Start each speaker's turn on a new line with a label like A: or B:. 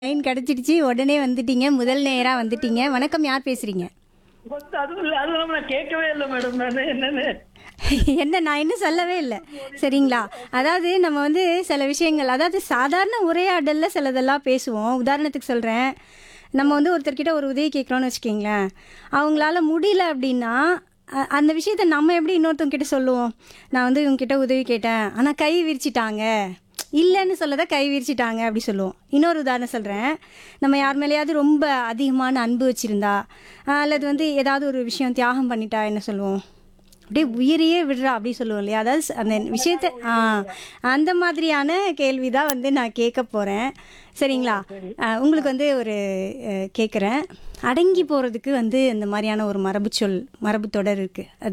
A: line கிடைச்சிடுச்சு உடனே வந்துட்டீங்க முதல் நேரா வந்துட்டீங்க வணக்கம் யார் பேசுறீங்க
B: ஃபர்ஸ்ட் அதுவும் இல்லை அதுவும் இல்லாம நான் கேட்கவே இல்லை மேடம் நான் என்னன்னு
A: என்ன நான் இன்னும் சொல்லவே இல்லை சரிங்களா அதாவது நம்ம வந்து சில விஷயங்கள் அதாவது சாதாரண உரையாடல்ல சிலதெல்லாம் பேசுவோம் உதாரணத்துக்கு சொல்கிறேன் நம்ம வந்து ஒருத்தர்கிட்ட ஒரு உதவி கேட்குறோன்னு வச்சுக்கிங்களேன் அவங்களால முடியல அப்படின்னா அ- அந்த விஷயத்த நம்ம எப்படி இன்னொருத்தவங்க கிட்ட சொல்லுவோம் நான் வந்து இவங்ககிட்ட உதவி கேட்டேன் ஆனால் கை விரிச்சிட்டாங்க இல்லைன்னு சொல்லத கை விரிச்சிட்டாங்க அப்படி சொல்லுவோம் இன்னொரு உதாரணம் சொல்கிறேன் நம்ம யார் மேலேயாவது ரொம்ப அதிகமான அன்பு வச்சுருந்தா அல்லது வந்து ஏதாவது ஒரு விஷயம் தியாகம் பண்ணிட்டா என்ன சொல்லுவோம் அப்படியே உயிரையே விடுறா அப்படி சொல்லுவோம் இல்லையா அதாவது ச- அந்த விஷயத்த ஆ அந்த மாதிரியான கேள்வி தான் வந்து நான் கேட்க போகிறேன் சரிங்களா ஆ, உங்களுக்கு வந்து ஒரு கேட்குறேன் அடங்கி போகிறதுக்கு வந்து இந்த மாதிரியான ஒரு மரபு சொல் மரபு தொடர் இருக்குது அது